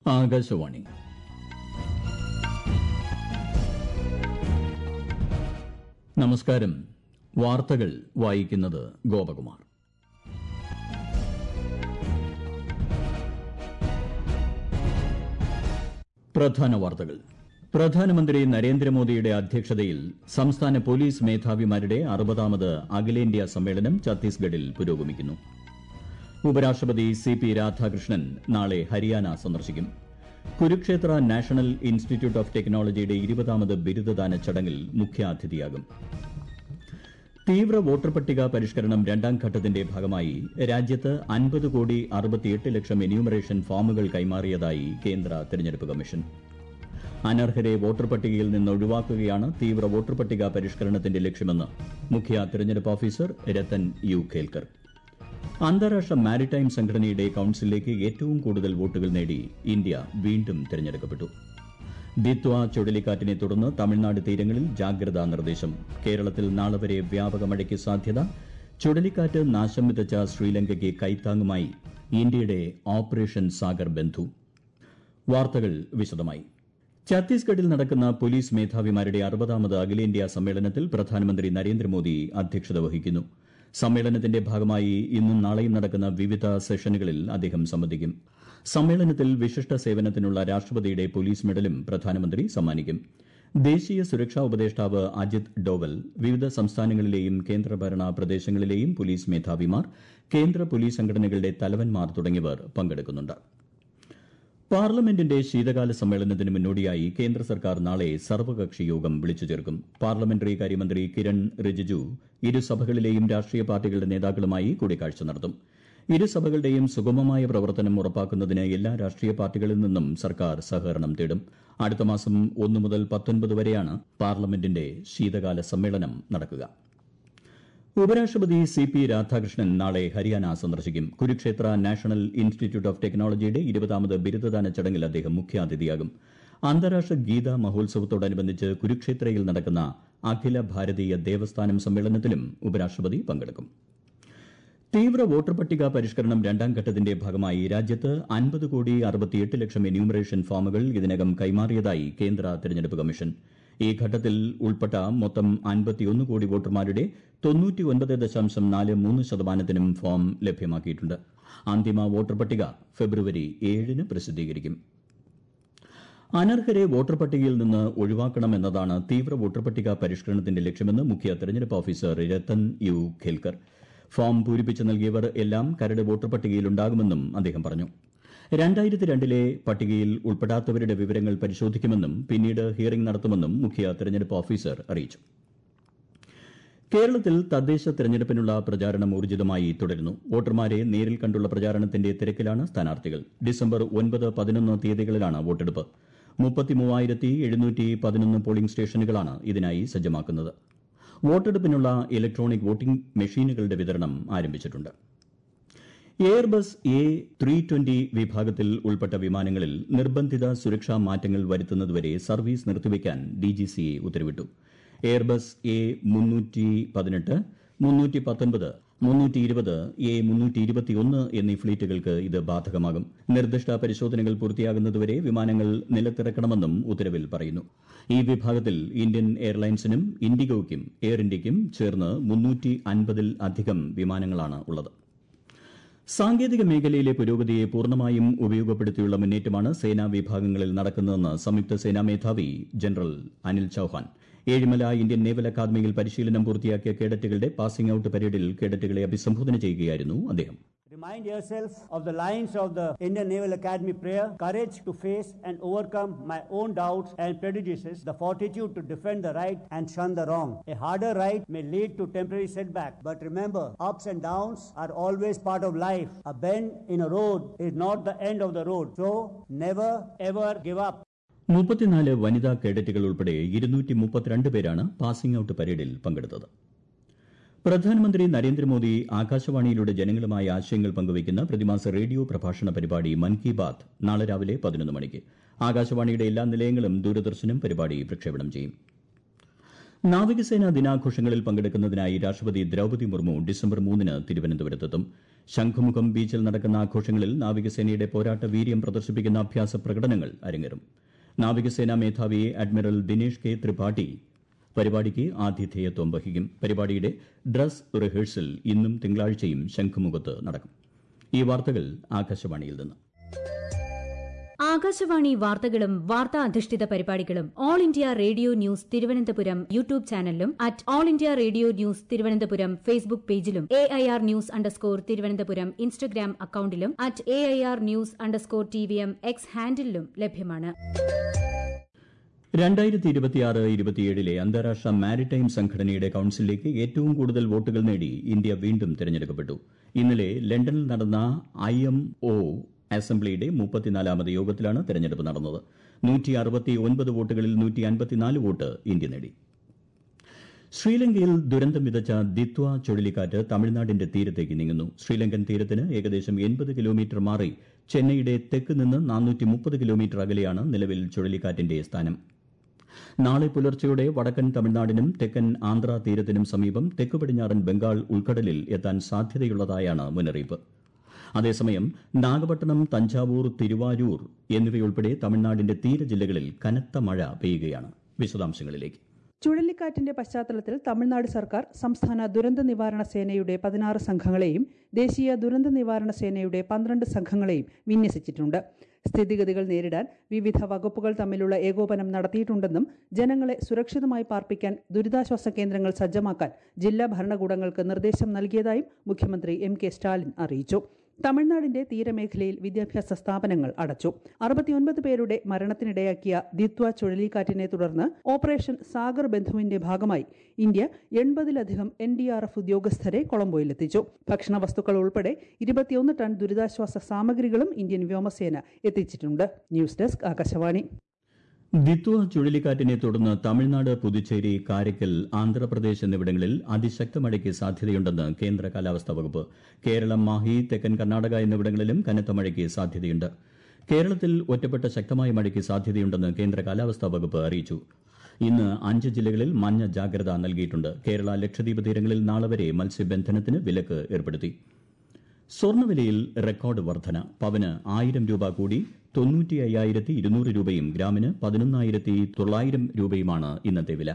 ആകാശവാണി നമസ്കാരം വാർത്തകൾ വായിക്കുന്നത് ഗോപകുമാർ പ്രധാന വാർത്തകൾ പ്രധാനമന്ത്രി നരേന്ദ്രമോദിയുടെ അധ്യക്ഷതയിൽ സംസ്ഥാന പോലീസ് മേധാവിമാരുടെ അറുപതാമത് അഖിലേന്ത്യാ സമ്മേളനം ഛത്തീസ്ഗഡിൽ പുരോഗമിക്കുന്നു ഉപരാഷ്ട്രപതി സി പി രാധാകൃഷ്ണൻ നാളെ ഹരിയാന സന്ദർശിക്കും കുരുക്ഷേത്ര നാഷണൽ ഇൻസ്റ്റിറ്റ്യൂട്ട് ഓഫ് ടെക്നോളജിയുടെ ഇരുപതാമത് ബിരുദദാന ചടങ്ങിൽ മുഖ്യാതിഥിയാകും തീവ്ര വോട്ടർ പട്ടിക പരിഷ്കരണം രണ്ടാം ഘട്ടത്തിന്റെ ഭാഗമായി രാജ്യത്ത് അൻപത് കോടി അറുപത്തിയെട്ട് ലക്ഷം എന്യൂമറേഷൻ ഫോമുകൾ കൈമാറിയതായി കേന്ദ്ര തെരഞ്ഞെടുപ്പ് കമ്മീഷൻ അനർഹരെ വോട്ടർ പട്ടികയിൽ നിന്ന് ഒഴിവാക്കുകയാണ് തീവ്ര വോട്ടർ പട്ടിക പരിഷ്കരണത്തിന്റെ ലക്ഷ്യമെന്ന് മുഖ്യ തെരഞ്ഞെടുപ്പ് ഓഫീസർ രത്തൻ യു ഖേൽക്കർ അന്താരാഷ്ട്ര മാരിടൈം സംഘടനയുടെ കൌൺസിലിലേക്ക് ഏറ്റവും കൂടുതൽ വോട്ടുകൾ നേടി ഇന്ത്യ വീണ്ടും തെരഞ്ഞെടുക്കപ്പെട്ടു ദിത്വ ചുഴലിക്കാറ്റിനെ തുടർന്ന് തമിഴ്നാട് തീരങ്ങളിൽ ജാഗ്രതാ നിർദ്ദേശം കേരളത്തിൽ നാളെ വരെ വ്യാപക മഴയ്ക്ക് സാധ്യത ചുഴലിക്കാറ്റ് നാശം വിതച്ച ശ്രീലങ്കയ്ക്ക് കൈത്താങ്ങുമായി ഇന്ത്യയുടെ ഓപ്പറേഷൻ സാഗർ ബന്ധു വാർത്തകൾ വിശദമായി ഛത്തീസ്ഗഡിൽ നടക്കുന്ന പോലീസ് മേധാവിമാരുടെ അറുപതാമത് അഖിലേന്ത്യാ സമ്മേളനത്തിൽ പ്രധാനമന്ത്രി നരേന്ദ്രമോദി അധ്യക്ഷത വഹിക്കുന്നു സമ്മേളനത്തിന്റെ ഭാഗമായി ഇന്നും നാളെയും നടക്കുന്ന വിവിധ സെഷനുകളിൽ അദ്ദേഹം സംബന്ധിക്കും സമ്മേളനത്തിൽ വിശിഷ്ട സേവനത്തിനുള്ള രാഷ്ട്രപതിയുടെ പോലീസ് മെഡലും പ്രധാനമന്ത്രി സമ്മാനിക്കും ദേശീയ സുരക്ഷാ ഉപദേഷ്ടാവ് അജിത് ഡോവൽ വിവിധ സംസ്ഥാനങ്ങളിലെയും കേന്ദ്രഭരണ പ്രദേശങ്ങളിലെയും പോലീസ് മേധാവിമാർ കേന്ദ്ര പോലീസ് സംഘടനകളുടെ തലവന്മാർ തുടങ്ങിയവർ പങ്കെടുക്കുന്നുണ്ട് പാർലമെന്റിന്റെ ശീതകാല സമ്മേളനത്തിന് മുന്നോടിയായി കേന്ദ്ര സർക്കാർ നാളെ സർവകക്ഷി യോഗം വിളിച്ചു ചേർക്കും പാർലമെന്ററി കാര്യമന്ത്രി കിരൺ റിജിജു ഇരുസഭകളിലെയും രാഷ്ട്രീയ പാർട്ടികളുടെ നേതാക്കളുമായി കൂടിക്കാഴ്ച നടത്തും ഇരുസഭകളുടെയും സുഗമമായ പ്രവർത്തനം ഉറപ്പാക്കുന്നതിന് എല്ലാ രാഷ്ട്രീയ പാർട്ടികളിൽ നിന്നും സർക്കാർ സഹകരണം തേടും അടുത്ത മാസം ഒന്നു മുതൽ പത്തൊൻപത് വരെയാണ് പാർലമെന്റിന്റെ ശീതകാല സമ്മേളനം നടക്കുക ഉപരാഷ്ട്രപതി സി പി രാധാകൃഷ്ണൻ നാളെ ഹരിയാന സന്ദർശിക്കും കുരുക്ഷേത്ര നാഷണൽ ഇൻസ്റ്റിറ്റ്യൂട്ട് ഓഫ് ടെക്നോളജിയുടെ ഇരുപതാമത് ബിരുദദാന ചടങ്ങിൽ അദ്ദേഹം മുഖ്യാതിഥിയാകും അന്താരാഷ്ട്ര ഗീതാ മഹോത്സവത്തോടനുബന്ധിച്ച് കുരുക്ഷേത്രയിൽ നടക്കുന്ന അഖില ഭാരതീയ ദേവസ്ഥാനം സമ്മേളനത്തിലും ഉപരാഷ്ട്രപതി പങ്കെടുക്കും തീവ്ര വോട്ടർ പട്ടിക പരിഷ്കരണം രണ്ടാം ഘട്ടത്തിന്റെ ഭാഗമായി രാജ്യത്ത് അൻപത് കോടി അറുപത്തിയെട്ട് ലക്ഷം എന്യൂമറേഷൻ ഫോമുകൾ ഇതിനകം കൈമാറിയതായി കേന്ദ്ര തെരഞ്ഞെടുപ്പ് കമ്മീഷൻ ഈ ഘട്ടത്തിൽ ഉൾപ്പെട്ട മൊത്തം അൻപത്തിയൊന്ന് കോടി വോട്ടർമാരുടെ തൊണ്ണൂറ്റിയൊൻപത് ദശാംശം നാല് മൂന്ന് ശതമാനത്തിനും ഫോം ലഭ്യമാക്കിയിട്ടുണ്ട് അന്തിമ വോട്ടർ പട്ടിക ഫെബ്രുവരി ഏഴിന് പ്രസിദ്ധീകരിക്കും അനർഹരെ വോട്ടർ പട്ടികയിൽ നിന്ന് ഒഴിവാക്കണമെന്നതാണ് തീവ്ര വോട്ടർ പട്ടിക പരിഷ്കരണത്തിന്റെ ലക്ഷ്യമെന്ന് മുഖ്യ തെരഞ്ഞെടുപ്പ് officer Rathan U Kelkar form പൂരിപ്പിച്ച് നൽകിയവർ എല്ലാം കരട് വോട്ടർ പട്ടികയിലുണ്ടാകുമെന്നും അദ്ദേഹം പറഞ്ഞു രണ്ടായിരത്തി രണ്ടിലെ പട്ടികയിൽ ഉൾപ്പെടാത്തവരുടെ വിവരങ്ങൾ പരിശോധിക്കുമെന്നും പിന്നീട് ഹിയറിംഗ് നടത്തുമെന്നും മുഖ്യ തെരഞ്ഞെടുപ്പ് ഓഫീസർ അറിയിച്ചു കേരളത്തിൽ തദ്ദേശ തെരഞ്ഞെടുപ്പിനുള്ള പ്രചാരണം ഊർജിതമായി തുടരുന്നു വോട്ടർമാരെ നേരിൽ കണ്ടുള്ള പ്രചാരണത്തിന്റെ തിരക്കിലാണ് സ്ഥാനാർത്ഥികൾ ഡിസംബർ ഒൻപത് പതിനൊന്ന് തീയതികളിലാണ് വോട്ടെടുപ്പ് മുപ്പത്തിമൂവായിരത്തി എഴുന്നൂറ്റി പതിനൊന്ന് പോളിംഗ് സ്റ്റേഷനുകളാണ് ഇതിനായി സജ്ജമാക്കുന്നത് വോട്ടെടുപ്പിനുള്ള ഇലക്ട്രോണിക് വോട്ടിംഗ് മെഷീനുകളുടെ വിതരണം ആരംഭിച്ചിട്ടുണ്ട് എയർബസ് എ ത്രീ ട്വന്റി വിഭാഗത്തിൽ ഉൾപ്പെട്ട വിമാനങ്ങളിൽ നിർബന്ധിത സുരക്ഷാ മാറ്റങ്ങൾ വരുത്തുന്നതുവരെ സർവീസ് നിർത്തിവയ്ക്കാൻ ഡിജിസിഎ ഉത്തരവിട്ടു എയർബസ് എ മുന്നൂറ്റി പതിനെട്ട് മുന്നൂറ്റി പത്തൊൻപത് മുന്നൂറ്റി ഇരുപത് എ മുന്നൂറ്റി ഇരുപത്തിയൊന്ന് എന്നീ ഫ്ലീറ്റുകൾക്ക് ഇത് ബാധകമാകും നിർദ്ദിഷ്ട പരിശോധനകൾ പൂർത്തിയാകുന്നതുവരെ വിമാനങ്ങൾ നിലത്തിറക്കണമെന്നും ഉത്തരവിൽ പറയുന്നു ഈ വിഭാഗത്തിൽ ഇന്ത്യൻ എയർലൈൻസിനും ഇൻഡിഗോയ്ക്കും എയർ ഇന്ത്യയ്ക്കും ചേർന്ന് മുന്നൂറ്റി അൻപതിൽ അധികം വിമാനങ്ങളാണ് ഉള്ളത് സാങ്കേതിക മേഖലയിലെ പുരോഗതിയെ പൂർണ്ണമായും ഉപയോഗപ്പെടുത്തിയുള്ള മുന്നേറ്റമാണ് സേനാ വിഭാഗങ്ങളിൽ നടക്കുന്നതെന്ന് സംയുക്ത സേനാ മേധാവി general Anil Chauhan Ezhimala Indian naval അക്കാദമിയിൽ പരിശീലനം പൂർത്തിയാക്കിയ കേഡറ്റുകളുടെ പാസിംഗ് ഔട്ട് പരേഡിൽ കേഡറ്റുകളെ അഭിസംബോധന ചെയ്യുകയായിരുന്നു അദ്ദേഹം Remind yourself of the lines of the Indian Naval Academy prayer courage to face and overcome my own doubts and prejudices, the fortitude to defend the right and shun the wrong. A harder right may lead to temporary setback, but remember, ups and downs are always part of life. A bend in a road is not the end of the road, so never ever give up. മുപ്പത്തിനാല് വനിതാ കേഡറ്റുകൾ ഉൾപ്പെടെ ഇരുന്നൂറ്റി മുപ്പത്തിരണ്ട് പേരാണ് passing out പരേഡിൽ പങ്കെടുത്തത് പ്രധാനമന്ത്രി നരേന്ദ്രമോദി ആകാശവാണിയിലൂടെ ജനങ്ങളുമായി ആശയങ്ങൾ പങ്കുവയ്ക്കുന്ന പ്രതിമാസ റേഡിയോ പ്രഭാഷണ പരിപാടി മൻ കി ബാത് നാളെ രാവിലെ പതിനൊന്ന് മണിക്ക് ആകാശവാണിയുടെ എല്ലാ നിലയങ്ങളും ദൂരദർശനും പരിപാടി പ്രക്ഷേപണം ചെയ്യും നാവികസേനാ ദിനാഘോഷങ്ങളിൽ പങ്കെടുക്കുന്നതിനായി രാഷ്ട്രപതി ദ്രൌപതി മുർമു ഡിസംബർ മൂന്നിന് തിരുവനന്തപുരത്തെത്തും ശംഖുമുഖം ബീച്ചിൽ നടക്കുന്ന ആഘോഷങ്ങളിൽ നാവികസേനയുടെ പോരാട്ട വീര്യം പ്രദർശിപ്പിക്കുന്ന അഭ്യാസ പ്രകടനങ്ങൾ അരങ്ങേറും നാവികസേനാ മേധാവി അഡ്മിറൽ ദിനേഷ് കെ ത്രിപാഠി പരിപാടിക്ക് ആതിഥേയത്വം വഹിക്കും പരിപാടിയുടെ ഡ്രസ് റിഹേഴ്സൽ ഇന്നും തിങ്കളാഴ്ചയും ശംഖുമുഖത്ത് നടക്കും ഈ വാർത്തകൾ ആകാശവാണിയിൽ നിന്ന് ആകാശവാണി വാർത്തകളും വാർത്താ അധിഷ്ഠിത പരിപാടികളും all India radio news Thiruvananthapuram YouTube ചാനലിലും at all India radio news Thiruvananthapuram Facebook പേജിലും A I R news underscore Thiruvananthapuram Instagram അക്കൌണ്ടിലും at A I R news underscore T V M X ഹാൻഡിലും ലഭ്യമാണ് രണ്ടായിരത്തി ഇരുപത്തിയാറ് ഇരുപത്തിയേഴിലെ അന്താരാഷ്ട്ര മാരിടൈം സംഘടനയുടെ കൌൺസിലിലേക്ക് ഏറ്റവും കൂടുതൽ വോട്ടുകൾ നേടി ഇന്ത്യ വീണ്ടും തെരഞ്ഞെടുക്കപ്പെട്ടു ഇന്നലെ ലണ്ടനിൽ നടന്ന ഐ എം ഒ അസംബ്ലിയുടെ മുപ്പത്തിനാലാമത് യോഗത്തിലാണ് തെരഞ്ഞെടുപ്പ് നടന്നത് നൂറ്റി അറുപത്തി ഒൻപത് വോട്ടുകളിൽ നൂറ്റി അൻപത്തിനാല് വോട്ട് ഇന്ത്യ നേടി ശ്രീലങ്കയിൽ ദുരന്തം വിതച്ച ദിത്വ ചുഴലിക്കാറ്റ് തമിഴ്നാടിന്റെ തീരത്തേക്ക് നീങ്ങുന്നു ശ്രീലങ്കൻ തീരത്തിന് ഏകദേശം എൺപത് കിലോമീറ്റർ മാറി ചെന്നൈയുടെ തെക്ക് നിന്ന് നാനൂറ്റി മുപ്പത് കിലോമീറ്റർ അകലെയാണ് നിലവിൽ ചുഴലിക്കാറ്റിന്റെ സ്ഥാനം നാളെ പുലർച്ചെയോടെ വടക്കൻ തമിഴ്നാടിനും തെക്കൻ ആന്ധ്ര തീരത്തിനും സമീപം തെക്ക് പടിഞ്ഞാറൻ ബംഗാൾ ഉൾക്കടലിൽ എത്താൻ സാധ്യതയുള്ളതായാണ് മുന്നറിയിപ്പ് അതേസമയം നാഗപട്ടണം തഞ്ചാവൂർ തിരുവാരൂർ എന്നിവയുൾപ്പെടെ തമിഴ്നാടിന്റെ തീരജില്ലകളിൽ കനത്ത മഴ പെയ്യുകയാണ് വിശദാംശങ്ങളിലേക്ക് ചുഴലിക്കാറ്റിന്റെ പശ്ചാത്തലത്തിൽ തമിഴ്നാട് സർക്കാർ സംസ്ഥാന ദുരന്ത നിവാരണ സേനയുടെ പതിനാറ് സംഘങ്ങളെയും ദേശീയ ദുരന്ത നിവാരണ സേനയുടെ പന്ത്രണ്ട് സംഘങ്ങളെയും വിന്യസിച്ചിട്ടുണ്ട് സ്ഥിതിഗതികൾ നേരിടാൻ വിവിധ വകുപ്പുകൾ തമ്മിലുള്ള ഏകോപനം നടത്തിയിട്ടുണ്ടെന്നും ജനങ്ങളെ സുരക്ഷിതമായി പാർപ്പിക്കാൻ ദുരിതാശ്വാസ കേന്ദ്രങ്ങൾ സജ്ജമാക്കാൻ ജില്ലാ ഭരണകൂടങ്ങൾക്ക് നിർദ്ദേശം നൽകിയതായും മുഖ്യമന്ത്രി എം കെ സ്റ്റാലിൻ അറിയിച്ചു തമിഴ്നാടിന്റെ തീരമേഖലയിൽ വിദ്യാഭ്യാസ സ്ഥാപനങ്ങൾ അടച്ചു അറുപത്തിയൊൻപത് പേരുടെ മരണത്തിനിടയാക്കിയ ദിത്വ ചുഴലിക്കാറ്റിനെ തുടർന്ന് ഓപ്പറേഷൻ സാഗർ ബന്ധുവിന്റെ ഭാഗമായി ഇന്ത്യ എൺപതിലധികം എൻ ഡി ആർ എഫ് ഉദ്യോഗസ്ഥരെ കൊളംബോയിലെത്തിച്ചു ഭക്ഷണ വസ്തുക്കൾ ഉൾപ്പെടെ ഇരുപത്തിയൊന്ന് ടൺ ദുരിതാശ്വാസ സാമഗ്രികളും ഇന്ത്യൻ വ്യോമസേന എത്തിച്ചിട്ടുണ്ട് ന്യൂസ് ഡെസ്ക് ആകാശവാണി ദിത്വ ചുഴലിക്കാറ്റിനെ തുടർന്ന് തമിഴ്നാട് പുതുച്ചേരി കാരയ്ക്കൽ ആന്ധ്രാപ്രദേശ് എന്നിവിടങ്ങളിൽ അതിശക്ത മഴയ്ക്ക് സാധ്യതയുണ്ടെന്ന് കേന്ദ്ര കാലാവസ്ഥാ വകുപ്പ് കേരളം മാഹി തെക്കൻ കർണാടക എന്നിവിടങ്ങളിലും കനത്ത മഴയ്ക്ക് സാധ്യതയുണ്ട് കേരളത്തിൽ ഒറ്റപ്പെട്ട ശക്തമായ മഴയ്ക്ക് സാധ്യതയുണ്ടെന്ന് കേന്ദ്ര കാലാവസ്ഥാ വകുപ്പ് അറിയിച്ചു ഇന്ന് അഞ്ച് ജില്ലകളിൽ മഞ്ഞ ജാഗ്രത നൽകിയിട്ടുണ്ട് കേരള ലക്ഷദ്വീപ് തീരങ്ങളിൽ നാളെ വരെ മത്സ്യബന്ധനത്തിന് വിലക്ക് ഏർപ്പെടുത്തി സ്വർണ്ണവിലയിൽ റെക്കോർഡ് വർധന പവന് ആയിരം രൂപ കൂടി തൊണ്ണൂറ്റി അയ്യായിരത്തി ഇരുന്നൂറ് രൂപയും ഗ്രാമിന് പതിനൊന്നായിരത്തി തൊള്ളായിരം രൂപയുമാണ് ഇന്നത്തെ വില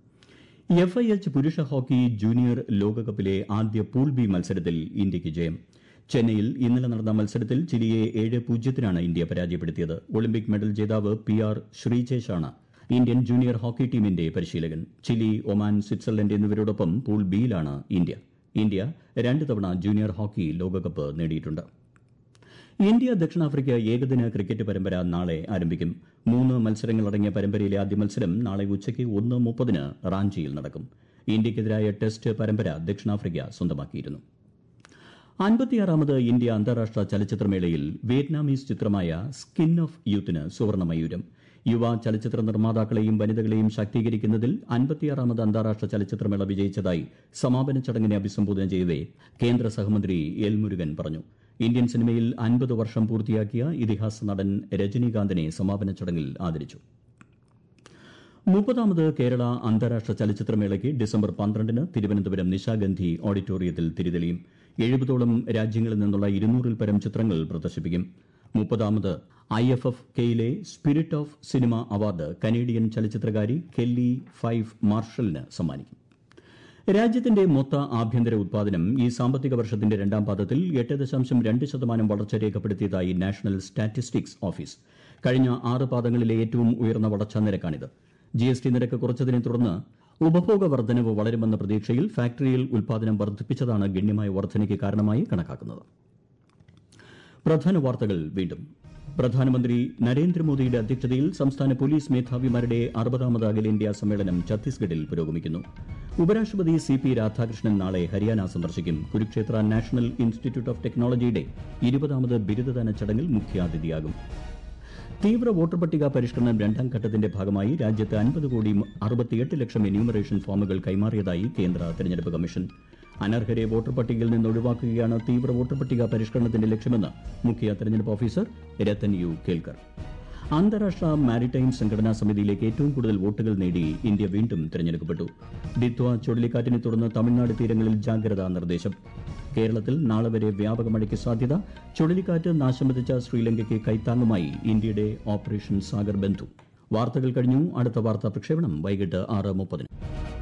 എഫ് ഐ എച്ച് പുരുഷ ഹോക്കി ജൂനിയർ ലോകകപ്പിലെ ആദ്യ പൂൾ ബി മത്സരത്തിൽ ഇന്ത്യയ്ക്ക് ജയം ചെന്നൈയിൽ ഇന്നലെ നടന്ന മത്സരത്തിൽ ചിലിയെ ഏഴ് പൂജ്യത്തിനാണ് ഇന്ത്യ പരാജയപ്പെടുത്തിയത് ഒളിമ്പിക് മെഡൽ ജേതാവ് പി ആർ ശ്രീജേഷാണ് ഇന്ത്യൻ ജൂനിയർ ഹോക്കി ടീമിന്റെ പരിശീലകൻ ചിലി ഒമാൻ സ്വിറ്റ്സർലൻഡ് എന്നിവരോടൊപ്പം പൂൾ ബിയിലാണ് ഇന്ത്യ ഇന്ത്യ രണ്ട് തവണ ജൂനിയർ ഹോക്കി ലോകകപ്പ് നേടിയിട്ടുണ്ട് ഇന്ത്യ ദക്ഷിണാഫ്രിക്ക ഏകദിന ക്രിക്കറ്റ് പരമ്പര നാളെ ആരംഭിക്കും മൂന്ന് മത്സരങ്ങളടങ്ങിയ പരമ്പരയിലെ ആദ്യ മത്സരം നാളെ ഉച്ചയ്ക്ക് ഒന്ന് മുപ്പതിന് റാഞ്ചിയിൽ നടക്കും ഇന്ത്യയ്ക്കെതിരായ ടെസ്റ്റ് പരമ്പര ദക്ഷിണാഫ്രിക്ക സ്വന്തമാക്കിയിരുന്നു അൻപത്തിയാറാമത് ഇന്ത്യ അന്താരാഷ്ട്ര ചലച്ചിത്രമേളയിൽ വിയറ്റ്നാമീസ് ചിത്രമായ സ്കിൻ ഓഫ് യൂത്തിന് സുവർണമയൂരം യുവ ചലച്ചിത്ര നിർമ്മാതാക്കളെയും വനിതകളെയും ശാക്തീകരിക്കുന്നതിൽ അൻപത്തിയാറാമത് അന്താരാഷ്ട്ര ചലച്ചിത്രമേള വിജയിച്ചതായി സമാപന ചടങ്ങിനെ അഭിസംബോധന ചെയ്യവേ കേന്ദ്ര സഹമന്ത്രി എൽ മുരുകൻ പറഞ്ഞു ഇന്ത്യൻ സിനിമയിൽ അൻപത് വർഷം പൂർത്തിയാക്കിയ ഇതിഹാസ നടൻ രജനീകാന്തിനെ സമാപന ചടങ്ങിൽ ആദരിച്ചു മുപ്പതാമത് കേരള അന്താരാഷ്ട്ര ചലച്ചിത്രമേളയ്ക്ക് ഡിസംബർ പന്ത്രണ്ടിന് തിരുവനന്തപുരം നിശാഗന്ധി ഓഡിറ്റോറിയത്തിൽ തിരിതെളിയും എഴുപതോളം രാജ്യങ്ങളിൽ നിന്നുള്ള ഇരുന്നൂറിൽ പരം ചിത്രങ്ങൾ പ്രദർശിപ്പിക്കും മുപ്പതാമത് ഐ എഫ് എഫ് കെയിലെ spirit of cinema award Canadian ചലച്ചിത്രകാരി കെല്ലി ഫൈവ് മാർഷലിന് സമ്മാനിക്കും രാജ്യത്തിന്റെ മൊത്ത ആഭ്യന്തര ഉത്പാദനം ഈ സാമ്പത്തിക വർഷത്തിന്റെ രണ്ടാം പാദത്തിൽ എട്ട് ദശാംശം രണ്ട് ശതമാനം വളർച്ച രേഖപ്പെടുത്തിയതായി നാഷണൽ സ്റ്റാറ്റിസ്റ്റിക്സ് ഓഫീസ് കഴിഞ്ഞ ആറ് പാദങ്ങളിലെ ഏറ്റവും ഉയർന്ന വളർച്ചാ നിരക്കാണിത് ജി എസ് ടി നിരക്ക് കുറച്ചതിനെ തുടർന്ന് ഉപഭോഗ വർധനവ് വളരുമെന്ന പ്രതീക്ഷയിൽ ഫാക്ടറിയിൽ ഉത്പാദനം വർദ്ധിപ്പിച്ചതാണ് ഗണ്യമായ വർധനയ്ക്ക് കാരണമായി കണക്കാക്കുന്നത് പ്രധാന വാർത്തകൾ വീണ്ടും പ്രധാനമന്ത്രി നരേന്ദ്രമോദിയുടെ അധ്യക്ഷതയിൽ സംസ്ഥാന പോലീസ് മേധാവിമാരുടെ അറുപതാമത് അഖിലേന്ത്യാ സമ്മേളനം ഛത്തീസ്ഗഡിൽ പുരോഗമിക്കുന്നു ഉപരാഷ്ട്രപതി സി പി രാധാകൃഷ്ണൻ നാളെ ഹരിയാന സന്ദർശിക്കും കുരുക്ഷേത്ര നാഷണൽ ഇൻസ്റ്റിറ്റ്യൂട്ട് ഓഫ് ടെക്നോളജിയുടെ ഇരുപതാമത് ബിരുദദാന ചടങ്ങിൽ മുഖ്യാതിഥിയാകും തീവ്ര വോട്ടർ പട്ടിക പരിഷ്കരണം രണ്ടാം ഘട്ടത്തിന്റെ ഭാഗമായി രാജ്യത്ത് അൻപത് കോടി അറുപത്തിയെട്ട് ലക്ഷം എന്യൂമറേഷൻ ഫോമുകൾ കൈമാറിയതായി കേന്ദ്ര തെരഞ്ഞെടുപ്പ് കമ്മീഷൻ അനർഹരെ വോട്ടർ പട്ടികയിൽ നിന്ന് ഒഴിവാക്കുകയാണ് തീവ്ര വോട്ടർ പട്ടിക പരിഷ്കരണത്തിന്റെ ലക്ഷ്യമെന്ന് മുഖ്യ തെരഞ്ഞെടുപ്പ് ഓഫീസർ രത്തൻ യു കേൽക്കർ അന്താരാഷ്ട്ര മാരിടൈം സംഘടനാ സമിതിയിലേക്ക് ഏറ്റവും കൂടുതൽ വോട്ടുകൾ നേടി ഇന്ത്യ വീണ്ടും തെരഞ്ഞെടുക്കപ്പെട്ടു ദിത്വ ചുഴലിക്കാറ്റിനെ തുടർന്ന് തമിഴ്നാട് തീരങ്ങളിൽ ജാഗ്രതാ നിർദ്ദേശം കേരളത്തിൽ നാളെ വരെ വ്യാപക മഴയ്ക്ക് സാധ്യത ചുഴലിക്കാറ്റ് നാശം വിതച്ച ശ്രീലങ്കയ്ക്ക് കൈത്താങ്ങുമായി ഇന്ത്യയുടെ ഓപ്പറേഷൻ സാഗർ ബന്ധു വാർത്തകൾ കഴിഞ്ഞു അടുത്ത വാർത്താ പ്രക്ഷേപണം വൈകിട്ട് ആറ് മുപ്പതിന്